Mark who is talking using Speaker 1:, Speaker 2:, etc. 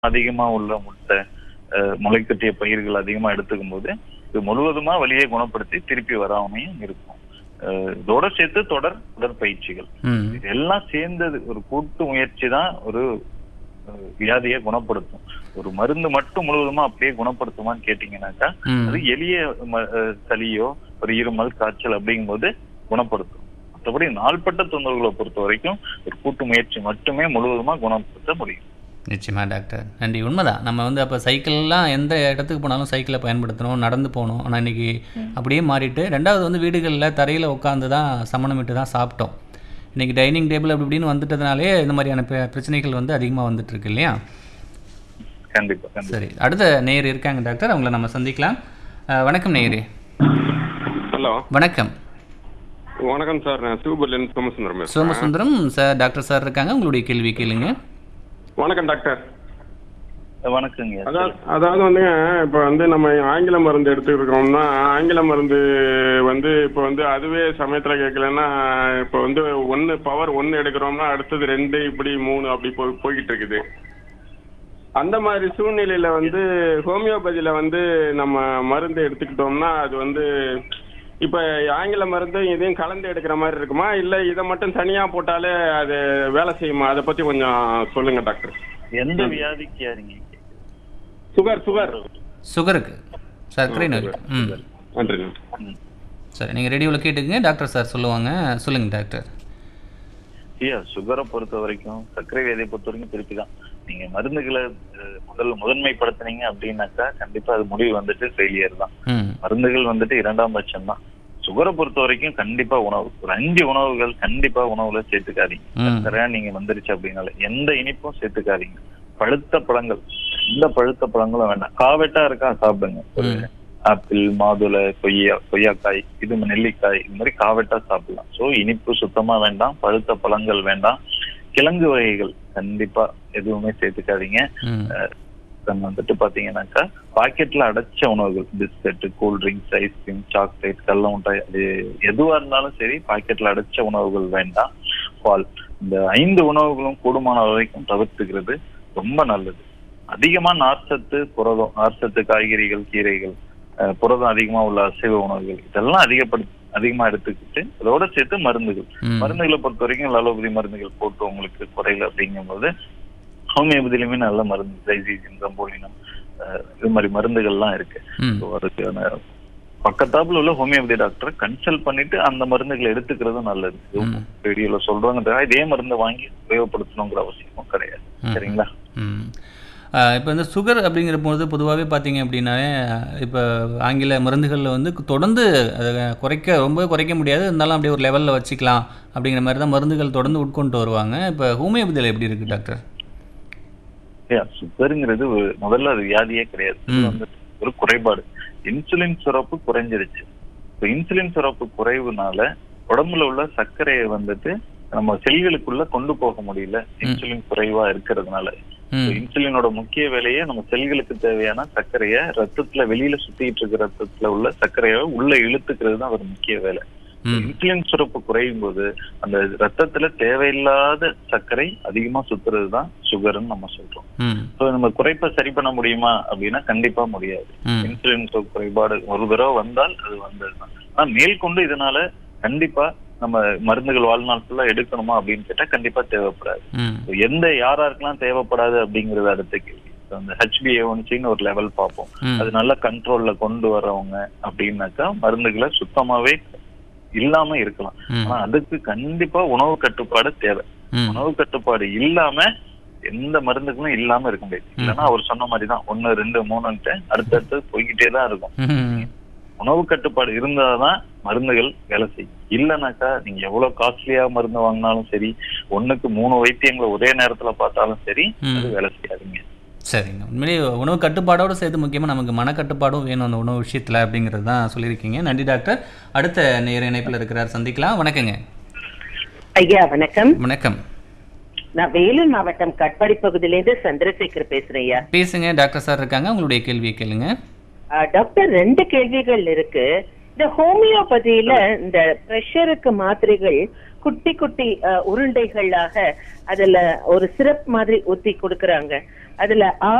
Speaker 1: அதிகமா உள்ள முட்டை அஹ், முளைக்கட்டிய பயிர்கள் அதிகமா எடுத்துக்கும் போது இது முழுவதுமா வலியை குணப்படுத்தி திருப்பி வராமையும் இருக்கும் அஹ், இதோட சேர்த்து தொடர் உடற்பயிற்சிகள்
Speaker 2: ம்
Speaker 1: இது எல்லாம் சேர்ந்தது ஒரு கூட்டு முயற்சி தான் ஒரு அஹ், வியாதியை குணப்படுத்தும் ஒரு மருந்து மட்டும் முழுவதுமா அப்படியே குணப்படுத்துமான்னு கேட்டீங்கன்னாக்கா
Speaker 2: ம்
Speaker 1: அது எளிய ம- அஹ், சளியோ ஒரு இருமல் காய்ச்சல் அப்படிங்கும்போது குணப்படுத்தும் மற்றபடி நாள்பட்ட தொந்தரவுகளை பொறுத்த வரைக்கும் ஒரு கூட்டு முயற்சி மட்டுமே முழுவதுமா குணப்படுத்த முடியும்
Speaker 2: நிச்சயமா டாக்டர் நன்றி உண்மைதான் நம்ம வந்து அப்போ சைக்கிள்லாம் எந்த இடத்துக்கு போனாலும் சைக்கிளை பயன்படுத்தணும் நடந்து போகணும் ஆனால் இன்னைக்கு அப்படியே மாறிட்டு ரெண்டாவது வந்து வீடுகளில் தரையில் உட்காந்து தான் சமணமிட்டு தான் சாப்பிட்டோம் இன்னைக்கு டைனிங் டேபிள் அப்படி இப்படின்னு வந்துட்டதுனாலே இந்த மாதிரியான பிர- பிரச்சனைகள் வந்து அதிகமாக வந்துட்டு இருக்கு இல்லையா
Speaker 1: கண்டிப்பா கண்டிப்பா
Speaker 2: சரி அடுத்த நேயர் இருக்காங்க டாக்டர் அவங்கள நம்ம சந்திக்கலாம் அஹ், வணக்கம் நேயரே
Speaker 3: ஹலோ
Speaker 2: வணக்கம்
Speaker 3: வணக்கம் சார் நான் சிவபுரிலேருந்து சோமசுந்தரம் பேசுறேன்.
Speaker 2: சோமசுந்தரம் சார் டாக்டர் சார் இருக்காங்க உங்களுடைய கேள்வி கேளுங்க
Speaker 3: வணக்கம் டாக்டர்
Speaker 1: வணக்கங்க
Speaker 3: அதாவது அதாவது வந்துங்க இப்போ வந்து நம்ம ஆங்கில மருந்து எடுத்துக்கிறோம்னா ஆங்கில மருந்து வந்து இப்போ வந்து அதுவே சமயத்தில் கேட்கலன்னா இப்போ வந்து ஒன்று பவர் ஒன்று எடுக்கிறோம்னா அடுத்தது ரெண்டு இப்படி மூணு அப்படி போய் போய்கிட்டு இருக்குது அந்த மாதிரி சூழ்நிலையில வந்து ஹோமியோபதியில வந்து நம்ம மருந்து எடுத்துக்கிட்டோம்னா அது வந்து இப்ப ஆங்கில மருந்து இதையும் கலந்து எடுக்கிற மாதிரி இருக்குமா இல்ல இதை மட்டும் தனியா போட்டாலே அது வேலை செய்யுமா அதை பத்தி கொஞ்சம் சொல்லுங்க டாக்டர்
Speaker 1: எந்த வியாதிக்கு யாருங்க
Speaker 3: சுகர் சுகர்
Speaker 2: சுகருக்கு சர்க்கரை நோய் ம்
Speaker 3: நன்றி
Speaker 1: ம்.
Speaker 2: சரி நீங்கள் ரேடியோவில் கேட்டுக்குங்க டாக்டர் சார் சொல்லுவாங்க சொல்லுங்கள் டாக்டர்
Speaker 1: ஐயா சுகரை பொறுத்த வரைக்கும் சர்க்கரை வியாதியை பொறுத்த வரைக்கும் திருப்பி தான் நீங்க மருந்துகளை அஹ், முதல் முதன்மைப்படுத்துனீங்க அப்படின்னாக்கா கண்டிப்பா அது முடிவு வந்துட்டு ஃபெயிலியர் தான்
Speaker 2: ம்
Speaker 1: மருந்துகள் வந்துட்டு இரண்டாம் பட்சம் தான் சுகரை பொறுத்த வரைக்கும் கண்டிப்பா உணவு ஒரு அஞ்சு உணவுகள் கண்டிப்பா உணவுல சேர்த்துக்காதீங்க
Speaker 2: ம்
Speaker 1: சர்க்கரை நீங்க வந்துருச்சு அப்படின்னால எந்த இனிப்பும் சேர்த்துக்காதீங்க பழுத்த பழங்கள் எந்த பழுத்த பழங்களும் வேண்டாம் காவெட்டா இருக்கா சாப்பிடுங்க ஒரு
Speaker 2: ம்.
Speaker 1: ஆப்பிள் மாதுளை கொய்யா கொய்யாக்காய் இது நெல்லிக்காய் இது மாதிரி காவெட்டா சாப்பிடலாம் சோ இனிப்பு சுத்தமா வேண்டாம் பழுத்த பழங்கள் வேண்டாம் கிழங்கு வகைகள் கண்டிப்பா எதுவுமே சேர்த்துக்காதீங்க
Speaker 2: ம்
Speaker 1: அஹ் நம்ம வந்துட்டு பாத்தீங்கன்னாக்கா பாக்கெட்ல அடைச்ச உணவுகள் biscuit cool drinks ice cream chocolate கடல மிட்டாய் அது எதுவா இருந்தாலும் சரி பாக்கெட்ல அடைச்ச உணவுகள் வேண்டாம் பால் இந்த ஐந்து உணவுகளும் கூடுமான வரைக்கும் தவிர்த்துக்கிறது ரொம்ப நல்லது அதிகமா நார்ச்சத்து புரதம் நார்ச்சத்து காய்கறிகள் கீரைகள் அஹ் புரதம் அதிகமா உள்ள அசைவ உணவுகள் இதெல்லாம் அதிகப்படுத்தி அதிகமா எடுத்துக்கிட்டு அதோட சேர்த்து மருந்துகள்
Speaker 2: ம்
Speaker 1: மருந்துகளை பொறுத்த வரைக்கும் அலோபதி மருந்துகள் போட்டு உங்களுக்கு குறையல அப்படிங்கும்போது ஹோமியோபதியிலுமே நல்ல மருந்து டைசீசியம் கம்போலினம் இது மாதிரி மருந்துகள்லாம் இருக்கு
Speaker 2: ம்
Speaker 1: So, அதுக்கான பக்கத்தாப்புல உள்ள ஹோமியோபதி டாக்டரை கன்சல்ட் பண்ணிட்டு அந்த மருந்துகளை எடுத்துக்கிறதும் நல்லது
Speaker 2: ம்.
Speaker 1: ரேடியோல சொல்றாங்க தவிர இதே மருந்தை வாங்கி உபயோகப்படுத்தணுங்கிற அவசியமும் கிடையாது
Speaker 2: ம்.
Speaker 1: சரிங்களா
Speaker 2: ம் இப்போ இந்த சுகர் அப்படிங்கிற போது பொதுவாகவே பார்த்தீங்க அப்படின்னாலே இப்போ ஆங்கில மருந்துகளில் வந்து தொடர்ந்து அதை குறைக்க ரொம்ப குறைக்க முடியாது இருந்தாலும் அப்படியே ஒரு லெவலில் வச்சுக்கலாம் அப்படிங்கிற மாதிரி தான் மருந்துகள் தொடர்ந்து உட்கொண்டு வருவாங்க இப்போ ஹோமியோபதியில் எப்படி இருக்குது டாக்டர்
Speaker 1: சுகருங்கிறது ஒரு- முதல்ல அது வியாதியே கிடையாது இது
Speaker 2: ம்.
Speaker 1: வந்து ஒரு குறைபாடு இன்சுலின் சுரப்பு குறைஞ்சிருச்சு இப்போ இன்சுலின் சுரப்பு குறைவுனால உடம்புல உள்ள சர்க்கரையை வந்துட்டு நம்ம செல்களுக்குள்ள கொண்டு போக முடியல இன்சுலின் குறைவா இருக்கிறதுனால
Speaker 2: ம்
Speaker 1: இன்சுலினோட முக்கிய வேலையே நம்ம செல்களுக்கு தேவையான சர்க்கரையை ரத்தத்துல வெளியில சுத்திட்டு இருக்க ரத்தத்துல உள்ள சர்க்கரையை உள்ள இழுத்துக்கிறது தான் ஒரு முக்கிய வேலை
Speaker 2: ம்
Speaker 1: இன்சுலின் சுரப்பு குறையும் போது அந்த ரத்தத்துல தேவையில்லாத சர்க்கரை அதிகமா சுத்துறது தான் சுகர்னு நம்ம சொல்றோம்
Speaker 2: ம்
Speaker 1: ஸோ நம்ம குறைப்பை சரி பண்ண முடியுமா அப்படின்னா கண்டிப்பா முடியாது
Speaker 2: ம்
Speaker 1: இன்சுலின் சுரப்பு குறைபாடு ஒரு தடவை வந்தால் அது வந்ததுதான் ஆனா மேற்கொண்டு இதனால கண்டிப்பா நம்ம மருந்துகள் வாழ்நாள் ஃபுல்லா எடுக்கணுமா அப்படின்னு கேட்டா கண்டிப்பா தேவைப்படாது
Speaker 2: ம்
Speaker 1: So, எந்த யார் யாருக்கெல்லாம் தேவைப்படாது அப்படிங்கறது அடுத்த கேள்வி So, அந்த ஹெச்பிஏ ஒன்சின்னு ஒரு லெவல் பார்ப்போம்
Speaker 2: ம்
Speaker 1: அது நல்ல கண்ட்ரோல்ல கொண்டு வரவங்க அப்படின்னாக்கா மருந்துகளை சுத்தமாவே இல்லாம இருக்கலாம்
Speaker 2: ம்
Speaker 1: ஆனா அதுக்கு கண்டிப்பா உணவு கட்டுப்பாடு தேவை
Speaker 2: ம்
Speaker 1: உணவு கட்டுப்பாடு இல்லாம எந்த மருந்துகளும் இல்லாம இருக்க முடியாது இல்லைன்னா அவர் சொன்ன மாதிரி தான் ஒன்னு ரெண்டு மூணுன்ட்டு அடுத்தடுத்து போய்கிட்டே தான் இருக்கும்
Speaker 2: ம்
Speaker 1: உணவு கட்டுப்பாடு இருந்தாதான் மருந்துகள் வேலை செய்யும் இல்லைனாக்கா நீங்க எவ்வளவு காஸ்ட்லியா மருந்து வாங்கினாலும் சரி ஒண்ணுக்கு மூணு வைத்தியங்களை ஒரே நேரத்துல பார்த்தாலும் சரி அது
Speaker 2: ம்
Speaker 1: வேலை செய்யாதுங்க
Speaker 2: சரிங்க உண்மையிலேயே உணவு கட்டுப்பாடோடு சேர்த்து முக்கியமாக நமக்கு மனக்கட்டுப்பாடும் வேணும் அந்த உணவு விஷயத்தில் அப்படிங்கிறது தான் சொல்லியிருக்கீங்க நன்றி டாக்டர் அடுத்த நேர இணைப்பில் இருக்கிறார் சந்திக்கலாம் வணக்கங்க
Speaker 4: ஐயா வணக்கம்
Speaker 2: வணக்கம்
Speaker 4: நான் வேலூர் மாவட்டம் கட்பாடி பகுதியிலேருந்து சந்திரசேகர் பேசுறேன் ஐயா
Speaker 2: பேசுங்க டாக்டர் சார் இருக்காங்க உங்களுடைய கேள்வியை கேளுங்க
Speaker 4: ஆ, டாக்டர் ரெண்டு கேள்விகள் இருக்கு இந்த ஹோமியோபதியில இந்த பிரஷருக்கு மாத்திரைகள் குட்டி குட்டி அஹ், உருண்டைகளாக அதுல ஒரு சிரப் மாதிரி ஊத்தி கொடுக்கறாங்க அதுல